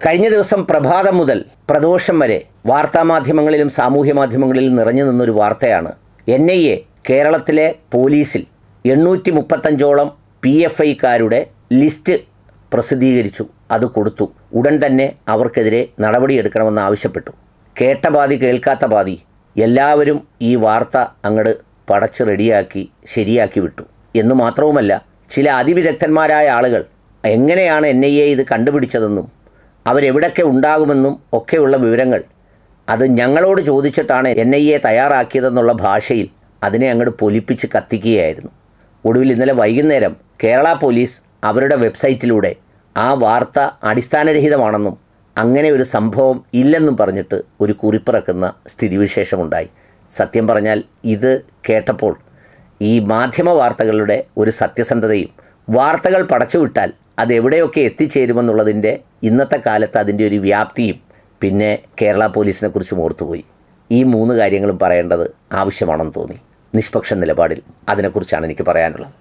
കഴിഞ്ഞ ദിവസം പ്രഭാതം മുതൽ പ്രദോഷം വരെ വാർത്താമാധ്യമങ്ങളിലും സാമൂഹ്യ മാധ്യമങ്ങളിലും നിറഞ്ഞു നിന്നൊരു വാർത്തയാണ് എൻ ഐ എ കേരളത്തിലെ പോലീസിൽ എണ്ണൂറ്റി മുപ്പത്തഞ്ചോളം പി എഫ് ഐക്കാരുടെ ലിസ്റ്റ് പ്രസിദ്ധീകരിച്ചു അത് കൊടുത്തു ഉടൻ തന്നെ അവർക്കെതിരെ നടപടിയെടുക്കണമെന്ന് ആവശ്യപ്പെട്ടു കേട്ട പാതി കേൾക്കാത്ത പാതി എല്ലാവരും ഈ വാർത്ത അങ്ങട് പടച്ച് റെഡിയാക്കി ശരിയാക്കി വിട്ടു എന്ന് മാത്രവുമല്ല ചില അതിവിദഗ്ധന്മാരായ ആളുകൾ എങ്ങനെയാണ് എൻ ഐ എ ഇത് കണ്ടുപിടിച്ചതെന്നും അവരെവിടൊക്കെ ഉണ്ടാകുമെന്നും ഒക്കെയുള്ള വിവരങ്ങൾ അത് ഞങ്ങളോട് ചോദിച്ചിട്ടാണ് എൻ ഐ എ തയ്യാറാക്കിയതെന്നുള്ള ഭാഷയിൽ അതിനെ അങ്ങോട്ട് പൊലിപ്പിച്ച് കത്തിക്കുകയായിരുന്നു ഒടുവിൽ ഇന്നലെ വൈകുന്നേരം കേരള പോലീസ് അവരുടെ വെബ്സൈറ്റിലൂടെ ആ വാർത്ത അടിസ്ഥാനരഹിതമാണെന്നും അങ്ങനെ ഒരു സംഭവം ഇല്ലെന്നും പറഞ്ഞിട്ട് ഒരു കുറിപ്പിറക്കുന്ന സ്ഥിതിവിശേഷമുണ്ടായി സത്യം പറഞ്ഞാൽ ഇത് കേട്ടപ്പോൾ ഈ മാധ്യമ വാർത്തകളുടെ ഒരു സത്യസന്ധതയും വാർത്തകൾ പടച്ചുവിട്ടാൽ അതെവിടെയൊക്കെ എത്തിച്ചേരുമെന്നുള്ളതിൻ്റെ ഇന്നത്തെ കാലത്ത് അതിൻ്റെ ഒരു വ്യാപ്തിയും പിന്നെ കേരള പോലീസിനെ കുറിച്ച് ഓർത്തുപോയി ഈ മൂന്ന് കാര്യങ്ങളും പറയേണ്ടത് ആവശ്യമാണെന്ന് തോന്നി നിഷ്പക്ഷ നിലപാടിൽ അതിനെക്കുറിച്ചാണ് എനിക്ക് പറയാനുള്ളത്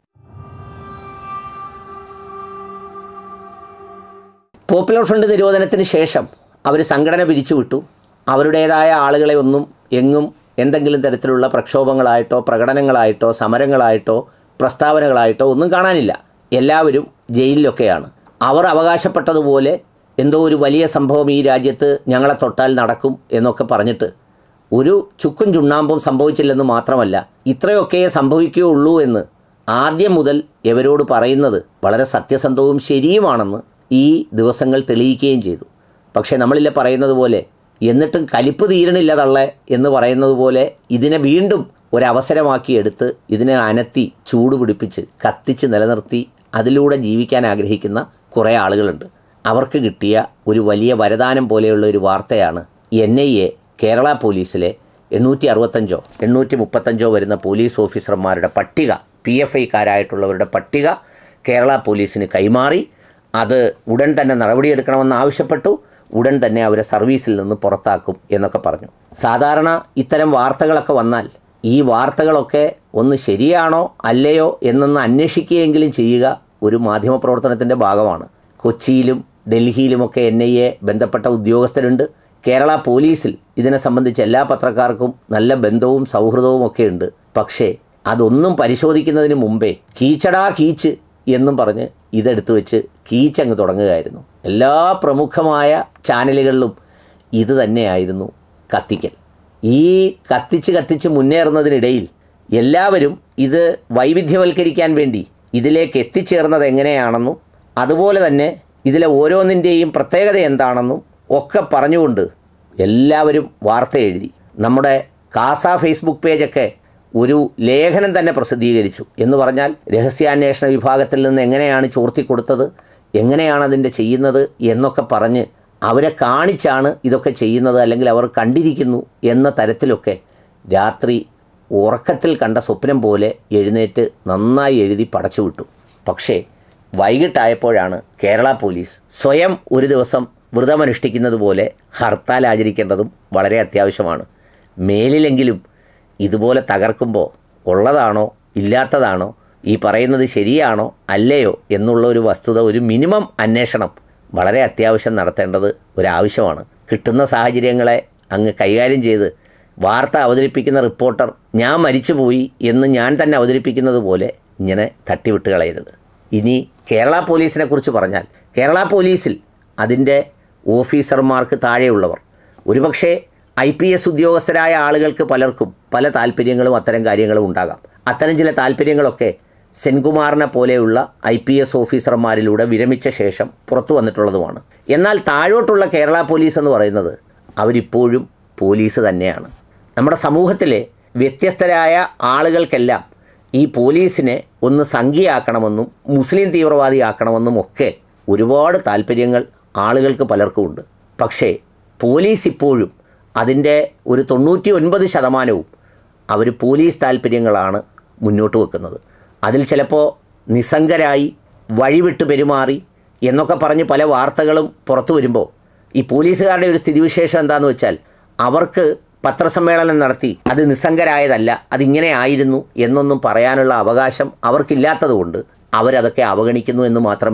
പോപ്പുലർ ഫ്രണ്ട് നിരോധനത്തിന് ശേഷം അവർ സംഘടന പിരിച്ചുവിട്ടു അവരുടേതായ ആളുകളെ ഒന്നും എങ്ങും എന്തെങ്കിലും തരത്തിലുള്ള പ്രക്ഷോഭങ്ങളായിട്ടോ പ്രകടനങ്ങളായിട്ടോ സമരങ്ങളായിട്ടോ പ്രസ്താവനകളായിട്ടോ ഒന്നും കാണാനില്ല എല്ലാവരും ജയിലിലൊക്കെയാണ് അവർ അവകാശപ്പെട്ടതുപോലെ എന്തോ ഒരു വലിയ സംഭവം ഈ രാജ്യത്ത് ഞങ്ങളെ തൊട്ടാൽ നടക്കും എന്നൊക്കെ പറഞ്ഞിട്ട് ഒരു ചുക്കും ചുണ്ണാമ്പും സംഭവിച്ചില്ലെന്ന് മാത്രമല്ല ഇത്രയൊക്കെ സംഭവിക്കുകയുള്ളൂ എന്ന് ആദ്യം മുതൽ ഇവരോട് പറയുന്നത് വളരെ സത്യസന്ധവും ശരിയുമാണെന്ന് ഈ ദിവസങ്ങൾ തെളിയിക്കുകയും ചെയ്തു പക്ഷേ നമ്മളില്ല പറയുന്നത് പോലെ എന്നിട്ടും കലിപ്പ് തീരണില്ല തള്ളെ എന്ന് പറയുന്നത് പോലെ ഇതിനെ വീണ്ടും ഒരവസരമാക്കി എടുത്ത് ഇതിനെ അനത്തി ചൂട് പിടിപ്പിച്ച് കത്തിച്ച് നിലനിർത്തി അതിലൂടെ ജീവിക്കാൻ ആഗ്രഹിക്കുന്ന കുറേ ആളുകളുണ്ട് അവർക്ക് കിട്ടിയ ഒരു വലിയ വരദാനം പോലെയുള്ള ഒരു വാർത്തയാണ് എൻ ഐ എ കേരള പോലീസിലെ എണ്ണൂറ്റി അറുപത്തഞ്ചോ എണ്ണൂറ്റി മുപ്പത്തഞ്ചോ വരുന്ന പോലീസ് ഓഫീസർമാരുടെ പട്ടിക പി എഫ് ഐക്കാരായിട്ടുള്ളവരുടെ പട്ടിക കേരള പോലീസിന് കൈമാറി അത് ഉടൻ തന്നെ നടപടിയെടുക്കണമെന്ന് ആവശ്യപ്പെട്ടു ഉടൻ തന്നെ അവരെ സർവീസിൽ നിന്ന് പുറത്താക്കും എന്നൊക്കെ പറഞ്ഞു സാധാരണ ഇത്തരം വാർത്തകളൊക്കെ വന്നാൽ ഈ വാർത്തകളൊക്കെ ഒന്ന് ശരിയാണോ അല്ലയോ എന്നൊന്ന് അന്വേഷിക്കുകയെങ്കിലും ചെയ്യുക ഒരു മാധ്യമപ്രവർത്തനത്തിൻ്റെ ഭാഗമാണ് കൊച്ചിയിലും ഡൽഹിയിലുമൊക്കെ എൻ ഐ എ ബന്ധപ്പെട്ട ഉദ്യോഗസ്ഥരുണ്ട് കേരള പോലീസിൽ ഇതിനെ സംബന്ധിച്ച് എല്ലാ പത്രക്കാർക്കും നല്ല ബന്ധവും സൗഹൃദവും ഒക്കെ ഉണ്ട് പക്ഷേ അതൊന്നും പരിശോധിക്കുന്നതിന് മുമ്പേ കീച്ചടാ കീച്ച് എന്നും പറഞ്ഞ് ഇതെടുത്തു വെച്ച് കീച്ചങ്ങ് തുടങ്ങുകയായിരുന്നു എല്ലാ പ്രമുഖമായ ചാനലുകളിലും ഇത് തന്നെയായിരുന്നു കത്തിക്കൽ ഈ കത്തിച്ച് കത്തിച്ച് മുന്നേറുന്നതിനിടയിൽ എല്ലാവരും ഇത് വൈവിധ്യവൽക്കരിക്കാൻ വേണ്ടി ഇതിലേക്ക് എത്തിച്ചേർന്നത് എങ്ങനെയാണെന്നും അതുപോലെ തന്നെ ഇതിലെ ഓരോന്നിൻ്റെയും പ്രത്യേകത എന്താണെന്നും ഒക്കെ പറഞ്ഞുകൊണ്ട് എല്ലാവരും വാർത്ത എഴുതി നമ്മുടെ കാസ ഫേസ്ബുക്ക് പേജൊക്കെ ഒരു ലേഖനം തന്നെ പ്രസിദ്ധീകരിച്ചു എന്ന് പറഞ്ഞാൽ രഹസ്യാന്വേഷണ വിഭാഗത്തിൽ നിന്ന് എങ്ങനെയാണ് ചോർത്തി കൊടുത്തത് എങ്ങനെയാണ് അതിൻ്റെ ചെയ്യുന്നത് എന്നൊക്കെ പറഞ്ഞ് അവരെ കാണിച്ചാണ് ഇതൊക്കെ ചെയ്യുന്നത് അല്ലെങ്കിൽ അവർ കണ്ടിരിക്കുന്നു എന്ന തരത്തിലൊക്കെ രാത്രി ഉറക്കത്തിൽ കണ്ട സ്വപ്നം പോലെ എഴുന്നേറ്റ് നന്നായി എഴുതി പടച്ചു വിട്ടു പക്ഷേ വൈകിട്ടായപ്പോഴാണ് കേരള പോലീസ് സ്വയം ഒരു ദിവസം വ്രതമനുഷ്ഠിക്കുന്നത് പോലെ ഹർത്താൽ ആചരിക്കേണ്ടതും വളരെ അത്യാവശ്യമാണ് മേലിലെങ്കിലും ഇതുപോലെ തകർക്കുമ്പോൾ ഉള്ളതാണോ ഇല്ലാത്തതാണോ ഈ പറയുന്നത് ശരിയാണോ അല്ലയോ എന്നുള്ള ഒരു വസ്തുത ഒരു മിനിമം അന്വേഷണം വളരെ അത്യാവശ്യം നടത്തേണ്ടത് ഒരാവശ്യമാണ് കിട്ടുന്ന സാഹചര്യങ്ങളെ അങ്ങ് കൈകാര്യം ചെയ്ത് വാർത്ത അവതരിപ്പിക്കുന്ന റിപ്പോർട്ടർ ഞാൻ മരിച്ചുപോയി എന്ന് ഞാൻ തന്നെ അവതരിപ്പിക്കുന്നത് പോലെ ഇങ്ങനെ തട്ടിവിട്ട് കളയരുത് ഇനി കേരള പോലീസിനെ കുറിച്ച് പറഞ്ഞാൽ കേരള പോലീസിൽ അതിൻ്റെ ഓഫീസർമാർക്ക് താഴെയുള്ളവർ ഒരുപക്ഷെ ഐ പി എസ് ഉദ്യോഗസ്ഥരായ ആളുകൾക്ക് പലർക്കും പല താല്പര്യങ്ങളും അത്തരം കാര്യങ്ങളും ഉണ്ടാകാം അത്തരം ചില താല്പര്യങ്ങളൊക്കെ സെൻകുമാറിനെ പോലെയുള്ള ഐ പി എസ് ഓഫീസർമാരിലൂടെ വിരമിച്ച ശേഷം പുറത്തു വന്നിട്ടുള്ളതുമാണ് എന്നാൽ താഴോട്ടുള്ള കേരള പോലീസ് എന്ന് പറയുന്നത് അവരിപ്പോഴും പോലീസ് തന്നെയാണ് നമ്മുടെ സമൂഹത്തിലെ വ്യത്യസ്തരായ ആളുകൾക്കെല്ലാം ഈ പോലീസിനെ ഒന്ന് സംഖ്യയാക്കണമെന്നും മുസ്ലിം തീവ്രവാദിയാക്കണമെന്നും ഒക്കെ ഒരുപാട് താല്പര്യങ്ങൾ ആളുകൾക്ക് പലർക്കും ഉണ്ട് പക്ഷേ പോലീസ് ഇപ്പോഴും അതിൻ്റെ ഒരു തൊണ്ണൂറ്റി ഒൻപത് ശതമാനവും അവർ പോലീസ് താല്പര്യങ്ങളാണ് മുന്നോട്ട് വെക്കുന്നത് അതിൽ ചിലപ്പോൾ നിസ്സംഗരായി വഴിവിട്ട് പെരുമാറി എന്നൊക്കെ പറഞ്ഞ് പല വാർത്തകളും പുറത്തു വരുമ്പോൾ ഈ പോലീസുകാരുടെ ഒരു സ്ഥിതിവിശേഷം എന്താണെന്ന് വെച്ചാൽ അവർക്ക് പത്രസമ്മേളനം നടത്തി അത് നിസ്സംഗരായതല്ല അതിങ്ങനെ ആയിരുന്നു എന്നൊന്നും പറയാനുള്ള അവകാശം അവർക്കില്ലാത്തതുകൊണ്ട് അവരതൊക്കെ അവഗണിക്കുന്നു എന്ന് മാത്രമേ ഉള്ളൂ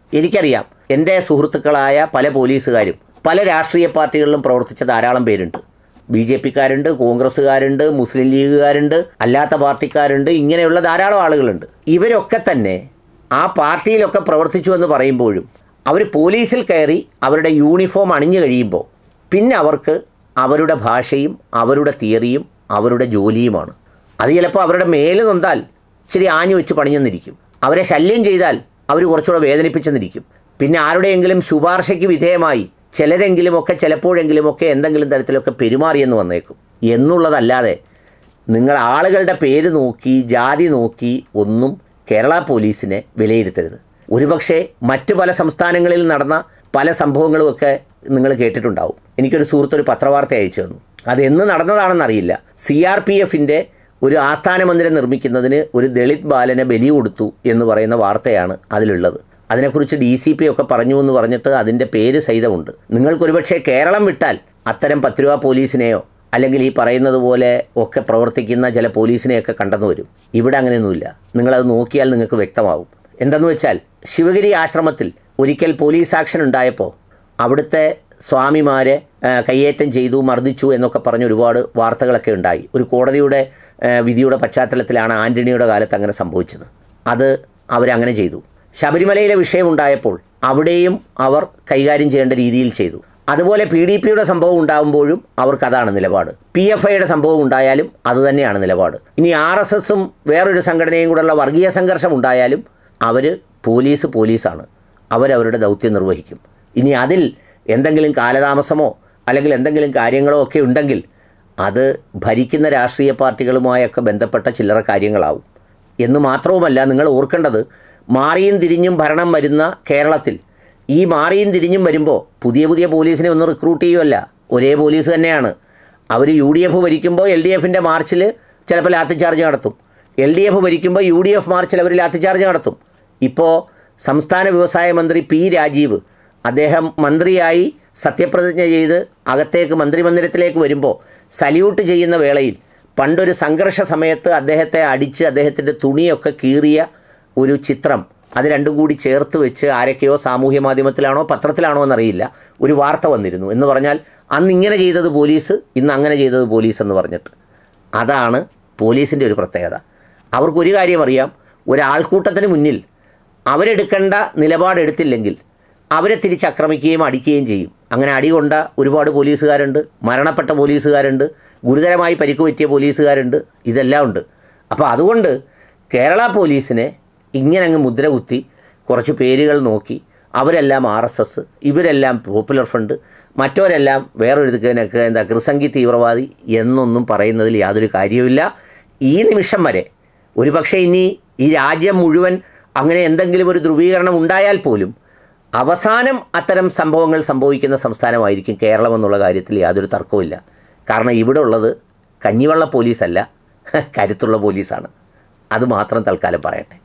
എനിക്കറിയാം എൻ്റെ സുഹൃത്തുക്കളായ പല പോലീസുകാരും പല രാഷ്ട്രീയ പാർട്ടികളിലും പ്രവർത്തിച്ച ധാരാളം പേരുണ്ട് ബി ജെ പിക്കാരുണ്ട് കോൺഗ്രസ്സുകാരുണ്ട് മുസ്ലിം ലീഗുകാരുണ്ട് അല്ലാത്ത പാർട്ടിക്കാരുണ്ട് ഇങ്ങനെയുള്ള ധാരാളം ആളുകളുണ്ട് ഇവരൊക്കെ തന്നെ ആ പാർട്ടിയിലൊക്കെ പ്രവർത്തിച്ചു എന്ന് പറയുമ്പോഴും അവർ പോലീസിൽ കയറി അവരുടെ യൂണിഫോം അണിഞ്ഞു കഴിയുമ്പോൾ പിന്നെ അവർക്ക് അവരുടെ ഭാഷയും അവരുടെ തിയറിയും അവരുടെ ജോലിയുമാണ് അത് ചിലപ്പോൾ അവരുടെ മേല് നൊന്താൽ ശരി ആഞ്ഞു വെച്ച് പണിഞ്ഞെന്നിരിക്കും അവരെ ശല്യം ചെയ്താൽ അവർ കുറച്ചുകൂടെ വേദനിപ്പിച്ചെന്നിരിക്കും പിന്നെ ആരുടെയെങ്കിലും ശുപാർശയ്ക്ക് വിധേയമായി ചിലരെങ്കിലുമൊക്കെ ചിലപ്പോഴെങ്കിലുമൊക്കെ എന്തെങ്കിലും തരത്തിലൊക്കെ പെരുമാറിയെന്ന് വന്നേക്കും എന്നുള്ളതല്ലാതെ നിങ്ങൾ ആളുകളുടെ പേര് നോക്കി ജാതി നോക്കി ഒന്നും കേരള പോലീസിനെ വിലയിരുത്തരുത് ഒരുപക്ഷെ മറ്റു പല സംസ്ഥാനങ്ങളിൽ നടന്ന പല സംഭവങ്ങളുമൊക്കെ നിങ്ങൾ കേട്ടിട്ടുണ്ടാവും എനിക്കൊരു സുഹൃത്തൊരു പത്രവാർത്ത അയച്ചു തന്നു അത് എന്ന് നടന്നതാണെന്നറിയില്ല സി ആർ പി എഫിൻ്റെ ഒരു ആസ്ഥാന മന്ദിരം നിർമ്മിക്കുന്നതിന് ഒരു ദളിത് ബാലനെ ബലി കൊടുത്തു എന്ന് പറയുന്ന വാർത്തയാണ് അതിലുള്ളത് അതിനെക്കുറിച്ച് ഡി സി പി ഒക്കെ പറഞ്ഞു എന്ന് പറഞ്ഞിട്ട് അതിൻ്റെ പേര് സഹിതമുണ്ട് നിങ്ങൾക്കൊരുപക്ഷെ കേരളം വിട്ടാൽ അത്തരം പത്ത് രൂപ പോലീസിനെയോ അല്ലെങ്കിൽ ഈ പറയുന്നത് പോലെ ഒക്കെ പ്രവർത്തിക്കുന്ന ചില പോലീസിനെയൊക്കെ കണ്ടെന്ന് വരും ഇവിടെ അങ്ങനെയൊന്നുമില്ല നിങ്ങളത് നോക്കിയാൽ നിങ്ങൾക്ക് വ്യക്തമാവും എന്തെന്ന് വെച്ചാൽ ശിവഗിരി ആശ്രമത്തിൽ ഒരിക്കൽ പോലീസ് ആക്ഷൻ ഉണ്ടായപ്പോൾ അവിടുത്തെ സ്വാമിമാരെ ആ, കയ്യേറ്റം ചെയ്തു മർദ്ദിച്ചു എന്നൊക്കെ പറഞ്ഞ് ഒരുപാട് വാർത്തകളൊക്കെ ഉണ്ടായി ഒരു കോടതിയുടെ ആ, വിധിയുടെ പശ്ചാത്തലത്തിലാണ് ആൻ്റണിയുടെ കാലത്ത് അങ്ങനെ സംഭവിച്ചത് അത് അവരങ്ങനെ ചെയ്തു ശബരിമലയിലെ വിഷയമുണ്ടായപ്പോൾ അവിടെയും അവർ കൈകാര്യം ചെയ്യേണ്ട രീതിയിൽ ചെയ്തു അതുപോലെ പി ഡി പിയുടെ സംഭവം ഉണ്ടാകുമ്പോഴും അവർക്ക് അതാണ് നിലപാട് പി എഫ് ഐയുടെ സംഭവം ഉണ്ടായാലും അതുതന്നെയാണ് നിലപാട് ഇനി ആർ എസ് എസും വേറൊരു സംഘടനയും കൂടെയുള്ള വർഗീയ സംഘർഷം ഉണ്ടായാലും അവർ പോലീസ് പോലീസാണ് അവരവരുടെ ദൗത്യം നിർവഹിക്കും ഇനി അതിൽ എന്തെങ്കിലും കാലതാമസമോ അല്ലെങ്കിൽ എന്തെങ്കിലും കാര്യങ്ങളോ ഒക്കെ ഉണ്ടെങ്കിൽ അത് ഭരിക്കുന്ന രാഷ്ട്രീയ പാർട്ടികളുമായൊക്കെ ബന്ധപ്പെട്ട ചില്ലറ കാര്യങ്ങളാവും എന്ന് മാത്രവുമല്ല നിങ്ങൾ ഓർക്കേണ്ടത് മാറിയും തിരിഞ്ഞും ഭരണം വരുന്ന കേരളത്തിൽ ഈ മാറിയും തിരിഞ്ഞും വരുമ്പോൾ പുതിയ പുതിയ പോലീസിനെ ഒന്നും റിക്രൂട്ട് ചെയ്യുമല്ല ഒരേ പോലീസ് തന്നെയാണ് അവർ യു ഡി എഫ് ഭരിക്കുമ്പോൾ എൽ ഡി എഫിൻ്റെ മാർച്ചിൽ ചിലപ്പോൾ ലാത്തിച്ചാർജ് നടത്തും എൽ ഡി എഫ് ഭരിക്കുമ്പോൾ യു ഡി എഫ് മാർച്ചിൽ അവർ ലാത്തിച്ചാർജ് നടത്തും ഇപ്പോൾ സംസ്ഥാന വ്യവസായ മന്ത്രി പി രാജീവ് അദ്ദേഹം മന്ത്രിയായി സത്യപ്രതിജ്ഞ ചെയ്ത് അകത്തേക്ക് മന്ത്രിമന്ദിരത്തിലേക്ക് വരുമ്പോൾ സല്യൂട്ട് ചെയ്യുന്ന വേളയിൽ പണ്ടൊരു സംഘർഷ സമയത്ത് അദ്ദേഹത്തെ അടിച്ച് അദ്ദേഹത്തിൻ്റെ തുണിയൊക്കെ കീറിയ ഒരു ചിത്രം അത് രണ്ടും കൂടി ചേർത്ത് വെച്ച് ആരൊക്കെയോ സാമൂഹ്യ മാധ്യമത്തിലാണോ പത്രത്തിലാണോ എന്നറിയില്ല ഒരു വാർത്ത വന്നിരുന്നു എന്ന് പറഞ്ഞാൽ അന്ന് ഇങ്ങനെ ചെയ്തത് പോലീസ് ഇന്ന് അങ്ങനെ ചെയ്തത് പോലീസ് എന്ന് പറഞ്ഞിട്ട് അതാണ് പോലീസിൻ്റെ ഒരു പ്രത്യേകത അവർക്കൊരു കാര്യം അറിയാം ഒരാൾക്കൂട്ടത്തിന് മുന്നിൽ അവരെടുക്കേണ്ട നിലപാടെടുത്തില്ലെങ്കിൽ അവരെ തിരിച്ചാക്രമിക്കുകയും അടിക്കുകയും ചെയ്യും അങ്ങനെ അടികൊണ്ട ഒരുപാട് പോലീസുകാരുണ്ട് മരണപ്പെട്ട പോലീസുകാരുണ്ട് ഗുരുതരമായി പരിക്ക് പറ്റിയ പോലീസുകാരുണ്ട് ഇതെല്ലാം ഉണ്ട് അപ്പോൾ അതുകൊണ്ട് കേരള പോലീസിനെ ഇങ്ങനെ അങ്ങ് മുദ്ര കുത്തി കുറച്ച് പേരുകൾ നോക്കി അവരെല്ലാം ആർ എസ് എസ് ഇവരെല്ലാം പോപ്പുലർ ഫ്രണ്ട് മറ്റവരെല്ലാം വേറൊരു ഇതിനൊക്കെ എന്താ കൃസംഗി തീവ്രവാദി എന്നൊന്നും പറയുന്നതിൽ യാതൊരു കാര്യവുമില്ല ഈ നിമിഷം വരെ ഒരുപക്ഷെ ഇനി ഈ രാജ്യം മുഴുവൻ അങ്ങനെ എന്തെങ്കിലും ഒരു ധ്രുവീകരണം ഉണ്ടായാൽ പോലും അവസാനം അത്തരം സംഭവങ്ങൾ സംഭവിക്കുന്ന സംസ്ഥാനമായിരിക്കും കേരളം എന്നുള്ള കാര്യത്തിൽ യാതൊരു തർക്കവുമില്ല കാരണം ഇവിടെ ഉള്ളത് കഞ്ഞിവെള്ള പോലീസല്ല കരുത്തുള്ള പോലീസാണ് അത് മാത്രം തൽക്കാലം പറയട്ടെ